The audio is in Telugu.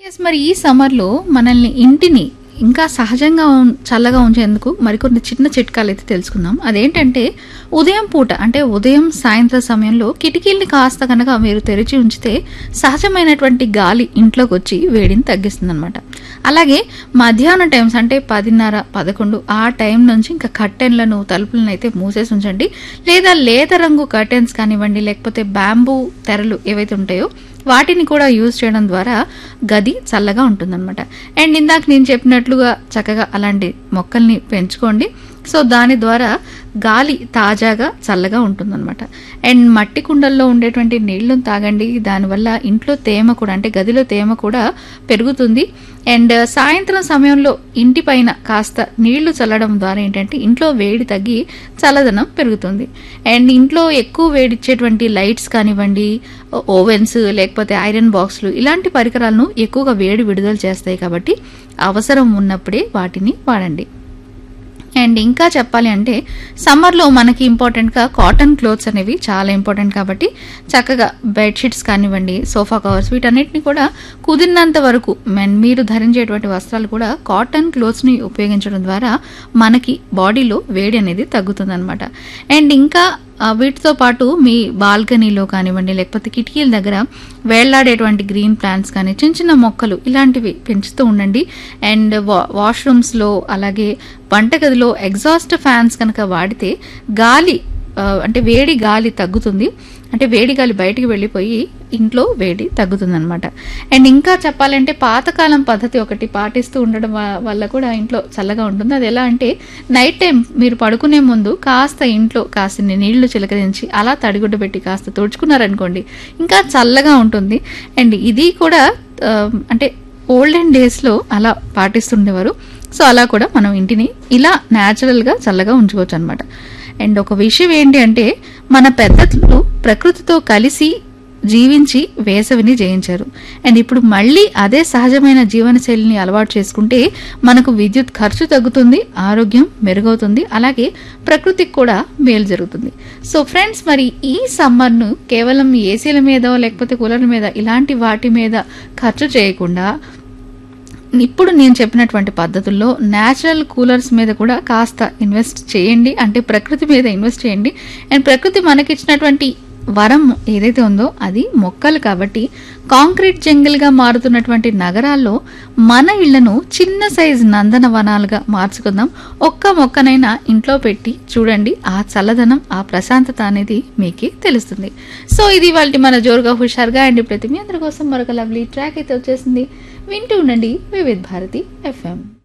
ఎస్ మరి ఈ సమ్మర్లో మనల్ని ఇంటిని ఇంకా సహజంగా ఉం- చల్లగా ఉంచేందుకు మరికొన్ని చిన్న చిట్కాలు అయితే తెలుసుకుందాం అదేంటంటే ఉదయం పూట అంటే ఉదయం సాయంత్రం సమయంలో కిటికీల్ని కాస్త కనుక మీరు తెరిచి ఉంచితే సహజమైనటువంటి గాలి ఇంట్లోకి వచ్చి వేడిని తగ్గిస్తుంది అనమాట అలాగే మధ్యాహ్నం టైమ్స్ అంటే పదిన్నర పదకొండు ఆ టైం నుంచి ఇంకా కర్టెన్లను తలుపులను అయితే మూసేసి ఉంచండి లేదా లేత రంగు కర్టెన్స్ కానివ్వండి లేకపోతే బ్యాంబూ తెరలు ఏవైతే ఉంటాయో వాటిని కూడా యూజ్ చేయడం ద్వారా గది చల్లగా ఉంటుందన్నమాట అండ్ ఇందాక నేను చెప్పినట్లుగా చక్కగా అలాంటి మొక్కల్ని పెంచుకోండి సో దాని ద్వారా గాలి తాజాగా చల్లగా ఉంటుందన్నమాట అండ్ మట్టి కుండల్లో ఉండేటువంటి నీళ్లను తాగండి దానివల్ల ఇంట్లో తేమ కూడా అంటే గదిలో తేమ కూడా పెరుగుతుంది అండ్ సాయంత్రం సమయంలో ఇంటి పైన కాస్త నీళ్లు చల్లడం ద్వారా ఏంటంటే ఇంట్లో వేడి తగ్గి చల్లదనం పెరుగుతుంది అండ్ ఇంట్లో ఎక్కువ వేడిచ్చేటువంటి లైట్స్ కానివ్వండి ఓవెన్స్ లేకపోతే ఐరన్ బాక్స్లు ఇలాంటి పరికరాలను ఎక్కువగా వేడి విడుదల చేస్తాయి కాబట్టి అవసరం ఉన్నప్పుడే వాటిని వాడండి అండ్ ఇంకా చెప్పాలి అంటే సమ్మర్లో మనకి ఇంపార్టెంట్గా కాటన్ క్లోత్స్ అనేవి చాలా ఇంపార్టెంట్ కాబట్టి చక్కగా బెడ్షీట్స్ కానివ్వండి సోఫా కవర్స్ వీటన్నిటిని కూడా కుదిరినంత వరకు మెన్ మీరు ధరించేటువంటి వస్త్రాలు కూడా కాటన్ క్లోత్స్ని ఉపయోగించడం ద్వారా మనకి బాడీలో వేడి అనేది తగ్గుతుందన్నమాట అండ్ ఇంకా ఆ, వీటితో పాటు మీ బాల్కనీలో కానివ్వండి లేకపోతే కిటికీల దగ్గర వేళ్లాడేటువంటి గ్రీన్ ప్లాంట్స్ కానీ చిన్న చిన్న మొక్కలు ఇలాంటివి పెంచుతూ ఉండండి అండ్ వా వాష్రూమ్స్లో అలాగే వంటగదిలో ఎగ్జాస్ట్ ఫ్యాన్స్ కనుక వాడితే గాలి ఆ, అంటే వేడి గాలి తగ్గుతుంది అంటే వేడి గాలి బయటికి వెళ్ళిపోయి ఇంట్లో వేడి తగ్గుతుంది అనమాట అండ్ ఇంకా చెప్పాలంటే పాతకాలం పద్ధతి ఒకటి పాటిస్తూ ఉండడం వ- వల్ల కూడా ఇంట్లో చల్లగా ఉంటుంది అది ఎలా అంటే నైట్ టైం మీరు పడుకునే ముందు కాస్త ఇంట్లో కాస్త నీళ్లు చిలకరించి అలా తడిగుడ్డ పెట్టి కాస్త తుడుచుకున్నారనుకోండి ఇంకా చల్లగా ఉంటుంది అండ్ ఇది కూడా ఆ, అంటే ఓల్డెన్ డేస్లో అలా పాటిస్తుండేవారు సో అలా కూడా మనం ఇంటిని ఇలా న్యాచురల్గా చల్లగా ఉంచుకోవచ్చు అనమాట అండ్ ఒక విషయం ఏంటి అంటే మన పెద్దలు ప్రకృతితో కలిసి జీవించి వేసవిని జయించారు అండ్ ఇప్పుడు మళ్ళీ అదే సహజమైన జీవనశైలిని అలవాటు చేసుకుంటే మనకు విద్యుత్ ఖర్చు తగ్గుతుంది ఆరోగ్యం మెరుగవుతుంది అలాగే ప్రకృతికి కూడా మేలు జరుగుతుంది సో ఫ్రెండ్స్ మరి ఈ సమ్మర్ను కేవలం ఏసీల మీద లేకపోతే కూలర్ల మీద ఇలాంటి వాటి మీద ఖర్చు చేయకుండా ఇప్పుడు నేను చెప్పినటువంటి పద్ధతుల్లో న్యాచురల్ కూలర్స్ మీద కూడా కాస్త ఇన్వెస్ట్ చేయండి అంటే ప్రకృతి మీద ఇన్వెస్ట్ చేయండి అండ్ ప్రకృతి మనకిచ్చినటువంటి వరం ఏదైతే ఉందో అది మొక్కలు కాబట్టి కాంక్రీట్ జంగిల్గా మారుతున్నటువంటి నగరాల్లో మన ఇళ్లను చిన్న సైజ్ నందనవనాలుగా మార్చుకుందాం ఒక్క మొక్కనైనా ఇంట్లో పెట్టి చూడండి ఆ చల్లదనం ఆ ప్రశాంతత అనేది మీకు తెలుస్తుంది సో ఇది వాళ్ళ మన జోరుగా హుషారుగా అండ్ ప్రతి మీ అందరి కోసం మరొక లవ్లీ ట్రాక్ అయితే వచ్చేసింది వింటూ ఉండండి వివిధ్ భారతి ఎఫ్ఎం